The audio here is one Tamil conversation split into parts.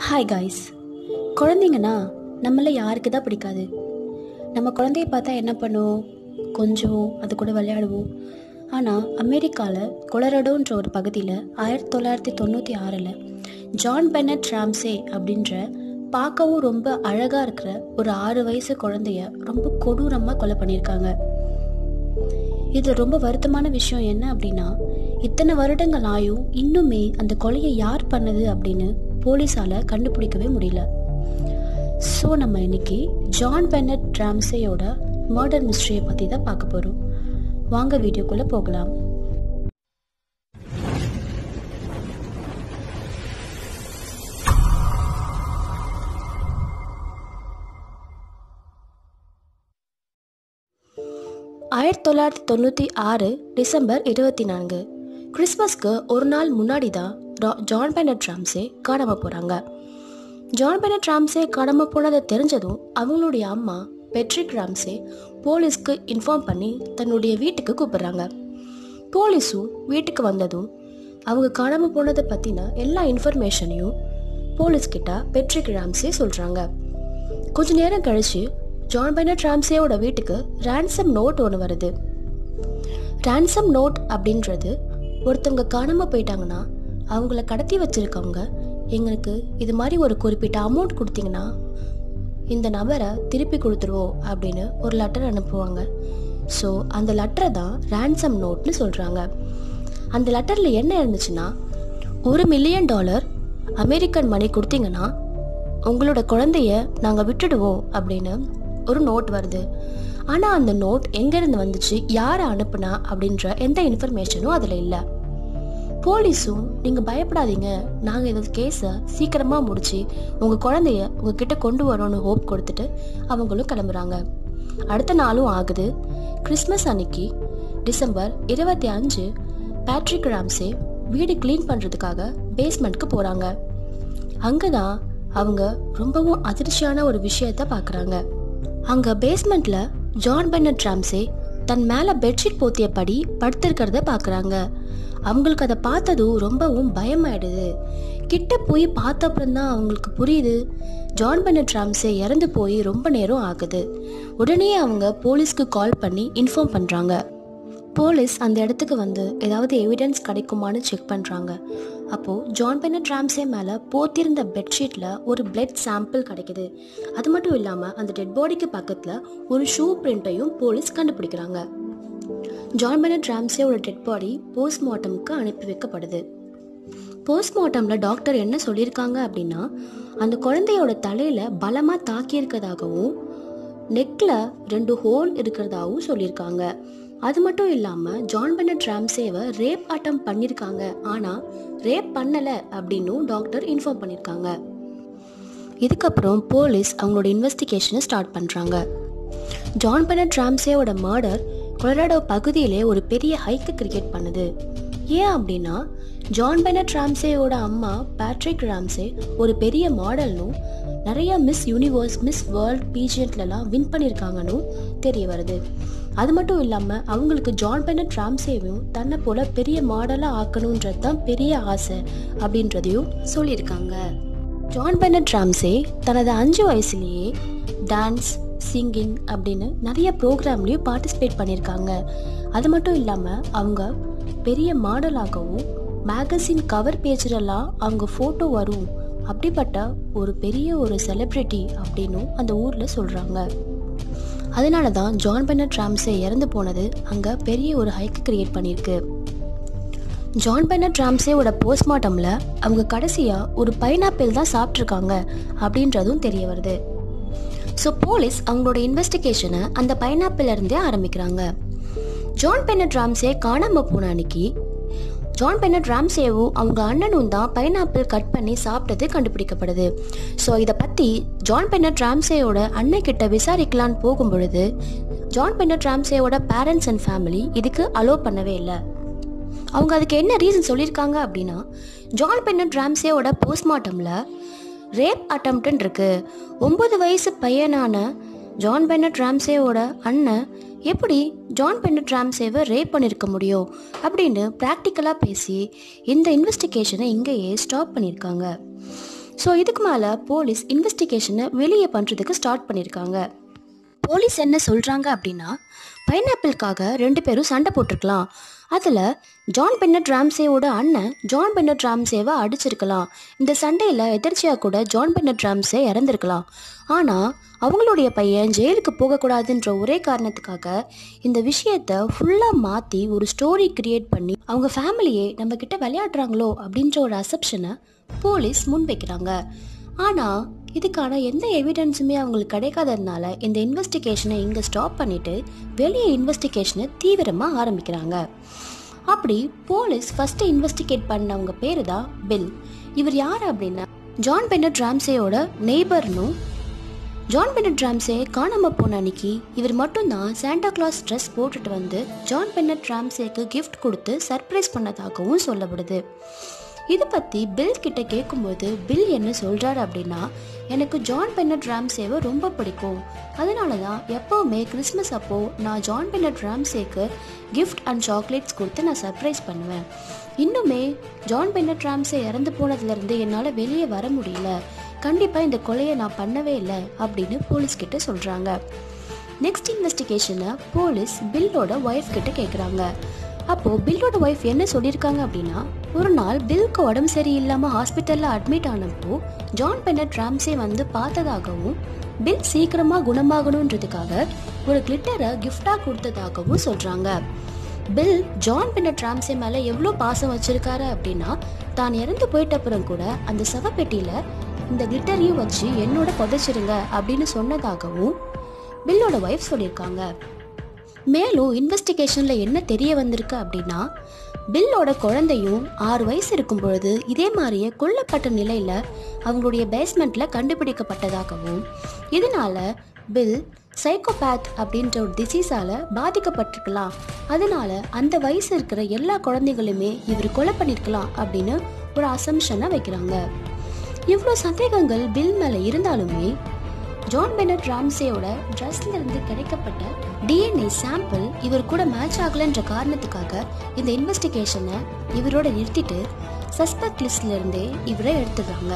ஹாய் காய்ஸ் குழந்தைங்கன்னா நம்மள யாருக்கு தான் பிடிக்காது நம்ம குழந்தைய பார்த்தா என்ன பண்ணுவோம் கொஞ்சம் அது கூட விளையாடுவோம் ஆனால் அமெரிக்காவில் கொலரடோன்ற ஒரு பகுதியில் ஆயிரத்தி தொள்ளாயிரத்தி தொண்ணூற்றி ஆறில் ஜான் பெனட் ராம்சே அப்படின்ற பார்க்கவும் ரொம்ப அழகாக இருக்கிற ஒரு ஆறு வயசு குழந்தைய ரொம்ப கொடூரமாக கொலை பண்ணியிருக்காங்க இது ரொம்ப வருத்தமான விஷயம் என்ன அப்படின்னா இத்தனை வருடங்கள் ஆயும் இன்னுமே அந்த கொலையை யார் பண்ணது அப்படின்னு போலீஸால கண்டுபிடிக்கவே முடியல ஸோ நம்ம இன்னைக்கு ஜான் பென்னட் ராம்சேயோட மர்டர் மிஸ்ட்ரியை பற்றி தான் பார்க்க போகிறோம் வாங்க வீடியோக்குள்ளே போகலாம் ஆயிரத்தி தொள்ளாயிரத்தி தொண்ணூற்றி ஆறு டிசம்பர் இருபத்தி நான்கு கிறிஸ்மஸ்க்கு ஒரு நாள் முன்னாடி தான் ரா- ஜான் பெனட் ராம்சே காணாமல் போகிறாங்க ஜான் பெனட் ராம்சே காணாமல் போனதை தெரிஞ்சதும் அவங்களுடைய அம்மா பெட்ரிக் ராம்சே போலீஸ்க்கு இன்ஃபார்ம் பண்ணி தன்னுடைய வீட்டுக்கு கூப்பிடுறாங்க போலீஸும் வீட்டுக்கு வந்ததும் அவங்க காணாமல் போனதை பற்றின எல்லா இன்ஃபர்மேஷனையும் போலீஸ்கிட்ட பெட்ரிக் ராம்சே சொல்கிறாங்க கொஞ்ச நேரம் கழிச்சு ஜான் பெனட் ராம்சேயோட வீட்டுக்கு ransom நோட் ஒன்று வருது ransom நோட் அப்படின்றது ஒருத்தவங்க காணாமல் போயிட்டாங்கன்னா அவங்கள கடத்தி வச்சிருக்கவங்க எங்களுக்கு இது மாதிரி ஒரு குறிப்பிட்ட அமௌண்ட் கொடுத்தீங்கன்னா இந்த நபரை திருப்பி கொடுத்துருவோம் அப்படின்னு ஒரு லெட்டர் அனுப்புவாங்க ஸோ அந்த லெட்டரை தான் ransom நோட்னு சொல்கிறாங்க அந்த லெட்டரில் என்ன இருந்துச்சுன்னா ஒரு மில்லியன் டாலர் அமெரிக்கன் மணி கொடுத்தீங்கன்னா உங்களோட குழந்தைய நாங்கள் விட்டுடுவோம் அப்படின்னு ஒரு நோட் வருது ஆனால் அந்த நோட் எங்கேருந்து வந்துச்சு யாரை அனுப்புனா அப்படின்ற எந்த இன்ஃபர்மேஷனும் அதில் இல்லை போலீஸும் நீங்கள் பயப்படாதீங்க நாங்கள் இந்த கேஸை சீக்கிரமாக முடிச்சு உங்கள் குழந்தைய உங்ககிட்ட கொண்டு வரோன்னு ஹோப் கொடுத்துட்டு அவங்களும் கிளம்புறாங்க அடுத்த நாளும் ஆகுது கிறிஸ்மஸ் அன்னைக்கு டிசம்பர் இருபத்தி அஞ்சு பேட்ரிக் ராம்சே வீடு க்ளீன் பண்ணுறதுக்காக பேஸ்மெண்ட்க்கு போகிறாங்க அங்கே தான் அவங்க ரொம்பவும் அதிர்ச்சியான ஒரு விஷயத்த பார்க்குறாங்க அங்கே பேஸ்மெண்ட்டில் ஜான் பென்னட் ராம்சே தன் மேலே பெட்ஷீட் போத்தியபடி படுத்திருக்கிறத பார்க்குறாங்க அவங்களுக்கு அதை பார்த்ததும் ரொம்பவும் பயமாயிடுது கிட்ட போய் பார்த்த அப்புறம் தான் அவங்களுக்கு புரியுது ஜான் பென்னட் ராம்சே இறந்து போய் ரொம்ப நேரம் ஆகுது உடனே அவங்க போலீஸ்க்கு கால் பண்ணி இன்ஃபார்ம் பண்ணுறாங்க போலீஸ் அந்த இடத்துக்கு வந்து ஏதாவது எவிடன்ஸ் கிடைக்குமான்னு செக் பண்ணுறாங்க அப்போது ஜான் பென்னட் ராம்சே மேலே போத்திருந்த பெட்ஷீட்டில் ஒரு பிளட் சாம்பிள் கிடைக்குது அது மட்டும் இல்லாமல் அந்த டெட் பாடிக்கு பக்கத்தில் ஒரு ஷூ பிரிண்ட்டையும் போலீஸ் கண்டுபிடிக்கிறாங்க ஜான் பென்னட் ராம்சேவோட டெட் பாடி போஸ்ட்மார்ட்டமுக்கு அனுப்பி வைக்கப்படுது போஸ்ட்மார்ட்டமில் டாக்டர் என்ன சொல்லியிருக்காங்க அப்படின்னா அந்த குழந்தையோட தலையில் பலமாக தாக்கியிருக்கதாகவும் நெக்கில் ரெண்டு ஹோல் இருக்கிறதாவும் சொல்லியிருக்காங்க அது மட்டும் இல்லாமல் ஜான் பென்னட் ராம்சேவை ரேப் அட்டம் பண்ணியிருக்காங்க ஆனால் ரேப் பண்ணலை அப்படின்னும் டாக்டர் இன்ஃபார்ம் பண்ணியிருக்காங்க இதுக்கப்புறம் போலீஸ் அவங்களோட இன்வெஸ்டிகேஷனை ஸ்டார்ட் பண்ணுறாங்க ஜான் பெனட் ராம்சேவோட மர்டர் கொலராடோ பகுதியிலே ஒரு பெரிய ஹைக்கு கிரியேட் பண்ணுது ஏன் அப்படின்னா ஜான் பெனட் ராம்சேயோட அம்மா பேட்ரிக் ராம்சே ஒரு பெரிய மாடல்னும் நிறைய மிஸ் யூனிவர்ஸ் மிஸ் வேர்ல்ட் பீஜியன்ட்லலாம் வின் பண்ணியிருக்காங்கன்னு தெரிய வருது அது மட்டும் இல்லாமல் அவங்களுக்கு ஜான் பெனட் ராம்சேவையும் தன்னை போல பெரிய மாடலாக ஆக்கணுன்றது தான் பெரிய ஆசை அப்படின்றதையும் சொல்லியிருக்காங்க ஜான் பெனட் ராம்சே தனது அஞ்சு வயசுலேயே டான்ஸ் சிங்கிங் அப்படின்னு நிறைய ப்ரோக்ராம்லேயும் பார்ட்டிசிபேட் பண்ணியிருக்காங்க அது மட்டும் இல்லாமல் அவங்க பெரிய மாடலாகவும் மேகசின் கவர் பேஜ்லலாம் அவங்க ஃபோட்டோ வரும் அப்படிப்பட்ட ஒரு பெரிய ஒரு செலிப்ரிட்டி அப்படின்னும் அந்த ஊரில் சொல்கிறாங்க அதனால தான் ஜான் பெனட் ராம்சே இறந்து போனது அங்கே பெரிய ஒரு ஹைக்கு கிரியேட் பண்ணியிருக்கு ஜான் பென்னட் ராம்சேவோட போஸ்ட்மார்ட்டமில் அவங்க கடைசியாக ஒரு பைனாப்பிள் தான் சாப்பிட்ருக்காங்க அப்படின்றதும் தெரிய வருது ஸோ போலீஸ் அவங்களோட இன்வெஸ்டிகேஷனை அந்த பைனாப்பிள் இருந்தே ஆரம்பிக்கிறாங்க ஜான் பென்னட் ராம்சே காணாமல் போன அன்னைக்கு ஜான் பென்னட் ராம்சேவும் அவங்க அண்ணனும் தான் பைனாப்பிள் கட் பண்ணி சாப்பிட்டது கண்டுபிடிக்கப்படுது ஸோ இதை பற்றி ஜான் பென்னட் ராம்சேயோட அண்ணன் கிட்ட விசாரிக்கலான்னு போகும் பொழுது ஜான் பென்னட் ராம்சேயோட பேரண்ட்ஸ் அண்ட் ஃபேமிலி இதுக்கு அலோவ் பண்ணவே இல்லை அவங்க அதுக்கு என்ன ரீசன் சொல்லியிருக்காங்க அப்படின்னா ஜான் பென்னட் ராம்சேவோட போஸ்ட்மார்ட்டமில் ரேப் அட்டம்ப்ட்னு இருக்கு ஒன்பது வயசு பையனான ஜான் பென்னட் ராம்சேவோட அண்ணன் எப்படி ஜான் பென்னட் ராம்சேவை ரேப் பண்ணியிருக்க முடியும் அப்படின்னு ப்ராக்டிக்கலாக பேசி இந்த இன்வெஸ்டிகேஷனை இங்கேயே ஸ்டாப் பண்ணியிருக்காங்க ஸோ இதுக்கு மேலே போலீஸ் இன்வெஸ்டிகேஷனை வெளியே பண்ணுறதுக்கு ஸ்டார்ட் பண்ணியிருக்காங்க போலீஸ் என்ன சொல்கிறாங்க அப்படின்னா பைனாப்பிள்காக ரெண்டு பேரும் சண்டை போட்டிருக்கலாம் அதில் ஜான் பென்னட் ராம்சேவோட அண்ணன் ஜான் பென்னட் ராம்சேவை அடிச்சிருக்கலாம் இந்த சண்டையில் எதிர்ச்சியாக கூட ஜான் பென்னட் ராம்சே இறந்துருக்கலாம் ஆனால் அவங்களுடைய பையன் ஜெயிலுக்கு போகக்கூடாதுன்ற ஒரே காரணத்துக்காக இந்த விஷயத்த ஃபுல்லாக மாற்றி ஒரு ஸ்டோரி கிரியேட் பண்ணி அவங்க ஃபேமிலியே நம்ம கிட்ட விளையாடுறாங்களோ அப்படின்ற ஒரு அசப்ஷனை போலீஸ் முன்வைக்கிறாங்க ஆனால் இதுக்கான எந்த எவிடன்ஸுமே அவங்களுக்கு கிடைக்காததுனால இந்த இன்வெஸ்டிகேஷனை இங்கே ஸ்டாப் பண்ணிட்டு வெளியே இன்வெஸ்டிகேஷனை தீவிரமாக ஆரம்பிக்கிறாங்க அப்படி போலீஸ் ஃபஸ்ட்டு இன்வெஸ்டிகேட் பண்ணவங்க பேர் தான் பில் இவர் யார் அப்படின்னா ஜான் பென்னட் ராம்சேயோட நெய்பர்னும் ஜான் பென்னட் ராம்சே காணாமல் போன அன்னைக்கு இவர் மட்டும்தான் சாண்டா கிளாஸ் ட்ரெஸ் போட்டுட்டு வந்து ஜான் பென்னட் ராம்சேக்கு கிஃப்ட் கொடுத்து சர்ப்ரைஸ் பண்ணதாகவும் சொல்லப்படுது இதை பற்றி பில் கிட்ட கேட்கும்போது பில் என்ன சொல்கிறாரு அப்படின்னா எனக்கு ஜான் பென்னட் ராம்சேவை ரொம்ப பிடிக்கும் அதனால தான் எப்போவுமே கிறிஸ்மஸ் அப்போ நான் ஜான் பென்னட் ராம்சேக்கு கிஃப்ட் அண்ட் சாக்லேட்ஸ் கொடுத்து நான் சர்ப்ரைஸ் பண்ணுவேன் இன்னுமே ஜான் பென்னட் ராம்சே இறந்து போனதுலேருந்து என்னால் வெளியே வர முடியல கண்டிப்பாக இந்த கொலையை நான் பண்ணவே இல்லை அப்படின்னு போலீஸ் கிட்ட சொல்கிறாங்க நெக்ஸ்ட் இன்வெஸ்டிகேஷனை போலீஸ் பில்லோட ஒய்ஃப் கிட்ட கேட்குறாங்க அப்போது பில்லோட ஒய்ஃப் என்ன சொல்லியிருக்காங்க அப்படின்னா ஒரு நாள் பில்க்கு உடம்பு சரியில்லாமல் ஹாஸ்பிட்டலில் அட்மிட் ஆனப்போ ஜான் பென்னட் ராம்சே வந்து பார்த்ததாகவும் பில் சீக்கிரமாக குணமாகணுன்றதுக்காக ஒரு கிளிட்டரை கிஃப்டாக கொடுத்ததாகவும் சொல்கிறாங்க பில் ஜான் பென்னட் ராம்சே மேலே எவ்வளோ பாசம் வச்சிருக்காரு அப்படின்னா தான் இறந்து போயிட்ட அப்புறம் கூட அந்த சவப்பெட்டியில் இந்த கிளிட்டரையும் வச்சு என்னோட புதைச்சிருங்க அப்படின்னு சொன்னதாகவும் பில்லோட ஒய்ஃப் சொல்லியிருக்காங்க மேலும் இன்வெஸ்டிகேஷனில் என்ன தெரிய வந்திருக்கு அப்படின்னா பில்லோட குழந்தையும் ஆறு வயசு இருக்கும் பொழுது இதே மாதிரியே கொல்லப்பட்ட நிலையில் அவங்களுடைய பேஸ்மெண்ட்டில் கண்டுபிடிக்கப்பட்டதாகவும் இதனால பில் சைக்கோபேத் அப்படின்ற ஒரு டிசீஸால் பாதிக்கப்பட்டிருக்கலாம் அதனால அந்த வயசு இருக்கிற எல்லா குழந்தைகளுமே இவர் கொலை பண்ணியிருக்கலாம் அப்படின்னு ஒரு அசம்ஷனை வைக்கிறாங்க இவ்வளோ சந்தேகங்கள் பில் மேலே இருந்தாலுமே ஜான் பெனட் ராம்சேயோட ட்ரெஸ்ல இருந்து கிடைக்கப்பட்ட டிஎன்ஏ சாம்பிள் இவர் கூட மேட்ச் ஆகலன்ற காரணத்துக்காக இந்த இன்வெஸ்டிகேஷனை இவரோட நிறுத்திட்டு சஸ்பெக்ட் லிஸ்ட்ல இருந்தே இவரை எடுத்துடுறாங்க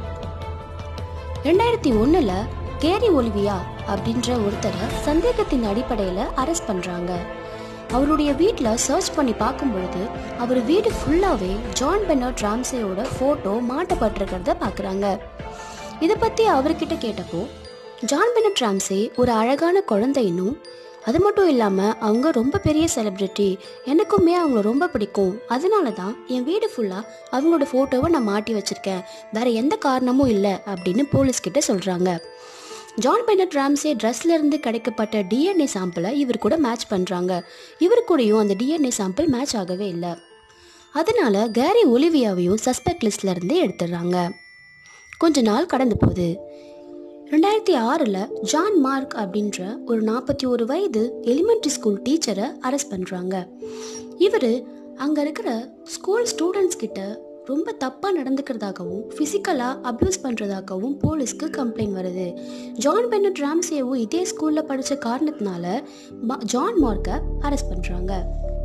ரெண்டாயிரத்தி ஒன்றில் கேரி ஒலிவியா அப்படின்ற ஒருத்தரை சந்தேகத்தின் அடிப்படையில் அரெஸ்ட் பண்ணுறாங்க அவருடைய வீட்டில் சர்ச் பண்ணி பார்க்கும் பொழுது அவர் வீடு ஃபுல்லாகவே ஜான் பெனட் ராம்சேயோட ஃபோட்டோ மாட்டப்பட்டிருக்கிறத பார்க்குறாங்க இதை பற்றி அவர்கிட்ட கேட்டப்போ ஜான் பெனட் ராம்சே ஒரு அழகான குழந்தைன்னும் அது மட்டும் இல்லாமல் அவங்க ரொம்ப பெரிய செலிப்ரிட்டி எனக்குமே அவங்கள ரொம்ப பிடிக்கும் அதனால தான் என் வீடு ஃபுல்லாக அவங்களோட ஃபோட்டோவை நான் மாட்டி வச்சுருக்கேன் வேற எந்த காரணமும் இல்லை அப்படின்னு போலீஸ்கிட்ட சொல்கிறாங்க ஜான் பெனட் ராம்சே ட்ரெஸ்ல இருந்து கிடைக்கப்பட்ட டிஎன்ஏ சாம்பிளை இவர் கூட மேட்ச் பண்ணுறாங்க இவர் கூடயும் அந்த டிஎன்ஏ சாம்பிள் மேட்ச் ஆகவே இல்லை அதனால கேரி ஒலிவியாவையும் சஸ்பெக்ட் லிஸ்ட்ல இருந்து எடுத்துடுறாங்க கொஞ்ச நாள் கடந்து போகுது ரெண்டாயிரத்தி ஆறில் ஜான் மார்க் அப்படின்ற ஒரு நாற்பத்தி ஒரு வயது எலிமெண்ட்ரி ஸ்கூல் டீச்சரை அரெஸ்ட் பண்ணுறாங்க இவர் அங்கே இருக்கிற ஸ்கூல் ஸ்டூடெண்ட்ஸ் கிட்ட ரொம்ப தப்பாக நடந்துக்கிறதாகவும் ஃபிசிக்கலாக அப்யூஸ் பண்ணுறதாகவும் போலீஸ்க்கு கம்ப்ளைண்ட் வருது ஜான் பென்னட் ராம்சேவும் இதே ஸ்கூலில் படித்த காரணத்தினால மா- ஜான் மார்க்கை அரெஸ்ட் பண்ணுறாங்க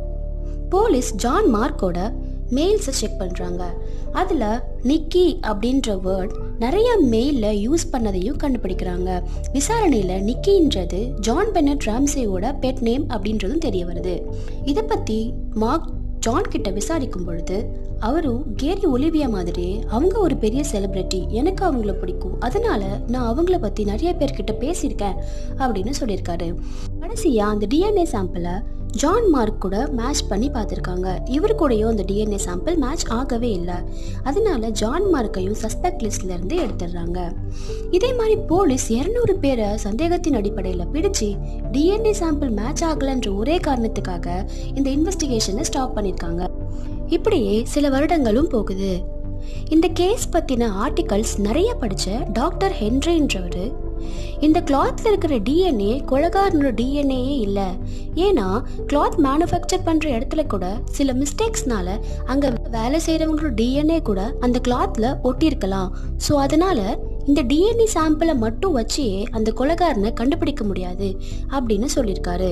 போலீஸ் ஜான் மார்க்கோட மெயில்ஸை செக் பண்ணுறாங்க அதில் நிக்கி அப்படின்ற வேர்ட் நிறைய மெயிலில் யூஸ் பண்ணதையும் கண்டுபிடிக்கிறாங்க விசாரணையில் நிக்கின்றது ஜான் பென்னட் ராம்சேவோட பெட் நேம் அப்படின்றதும் தெரிய வருது இதை பற்றி மார்க் ஜான் கிட்ட விசாரிக்கும் பொழுது அவரும் கேரி ஒலிவியா மாதிரியே அவங்க ஒரு பெரிய செலிப்ரிட்டி எனக்கு அவங்கள பிடிக்கும் அதனால நான் அவங்கள பற்றி நிறைய பேர்கிட்ட பேசியிருக்கேன் அப்படின்னு சொல்லியிருக்காரு கடைசியாக அந்த டிஎன்ஏ சாம்பிளை ஜான் மார்க் கூட மேட்ச் பண்ணி பார்த்துருக்காங்க இவர் கூடயும் அந்த டிஎன்ஏ சாம்பிள் மேட்ச் ஆகவே இல்லை அதனால ஜான் மார்க்கையும் சஸ்பெக்ட் லிஸ்ட்ல இருந்து எடுத்துடுறாங்க இதே மாதிரி போலீஸ் இரநூறு பேரை சந்தேகத்தின் அடிப்படையில் பிடிச்சு டிஎன்ஏ சாம்பிள் மேட்ச் ஆகலைன்ற ஒரே காரணத்துக்காக இந்த இன்வெஸ்டிகேஷனை ஸ்டாப் பண்ணியிருக்காங்க இப்படியே சில வருடங்களும் போகுது இந்த கேஸ் பற்றின ஆர்டிகல்ஸ் நிறைய படித்த டாக்டர் ஹென்ரின்றவர் இந்த கிளாத்ல இருக்கிற டிஎன்ஏ கொலகாரனோட டிஎன்ஏயே இல்லை ஏன்னா கிளாத் மேனுஃபேக்சர் பண்ணுற இடத்துல கூட சில மிஸ்டேக்ஸ்னால அங்கே வேலை செய்கிறவங்களோட டிஎன்ஏ கூட அந்த கிளாத்ல ஒட்டியிருக்கலாம் ஸோ அதனால இந்த டிஎன்ஏ சாம்பிளை மட்டும் வச்சே அந்த கொலகாரனை கண்டுபிடிக்க முடியாது அப்படின்னு சொல்லியிருக்காரு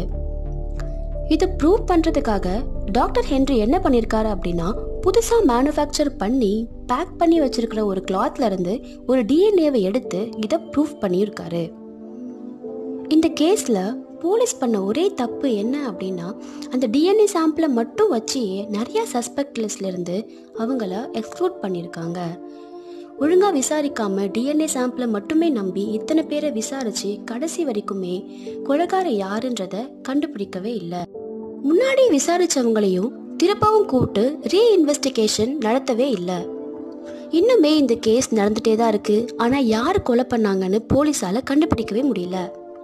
இதை ப்ரூவ் பண்ணுறதுக்காக டாக்டர் ஹென்ரி என்ன பண்ணியிருக்காரு அப்படின்னா புதுசாக மேனுஃபேக்சர் பண்ணி பேக் பண்ணி வச்சிருக்கிற ஒரு கிளாத்ல இருந்து ஒரு டிஎன்ஏவை எடுத்து இதை ப்ரூஃப் பண்ணியிருக்காரு இந்த கேஸில் போலீஸ் பண்ண ஒரே தப்பு என்ன அப்படின்னா அந்த டிஎன்ஏ சாம்பிளை மட்டும் வச்சு நிறைய சஸ்பெக்ட் லிஸ்ட்லேருந்து அவங்கள எக்ஸ்க்ளூட் பண்ணியிருக்காங்க ஒழுங்காக விசாரிக்காம டிஎன்ஏ சாம்பிளை மட்டுமே நம்பி இத்தனை பேரை விசாரிச்சு கடைசி வரைக்குமே கொலைகார யாருன்றத கண்டுபிடிக்கவே இல்லை முன்னாடி விசாரிச்சவங்களையும் திருப்பவும் கூப்பிட்டு ரீஇன்வெஸ்டிகேஷன் நடத்தவே இல்லை இன்னுமே இந்த கேஸ் நடந்துட்டே தான் இருக்கு ஆனா யார் கொலை பண்ணாங்கன்னு போலீஸால கண்டுபிடிக்கவே முடியல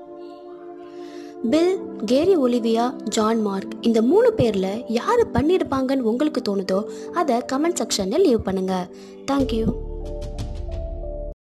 Bill Gary Olivia John Mark இந்த மூணு பேர்ல யாரு பண்ணியிருப்பாங்கன்னு உங்களுக்கு தோணுதோ அதை கமெண்ட் செக்ஷன்ல லீவ் பண்ணுங்க தேங்க்யூ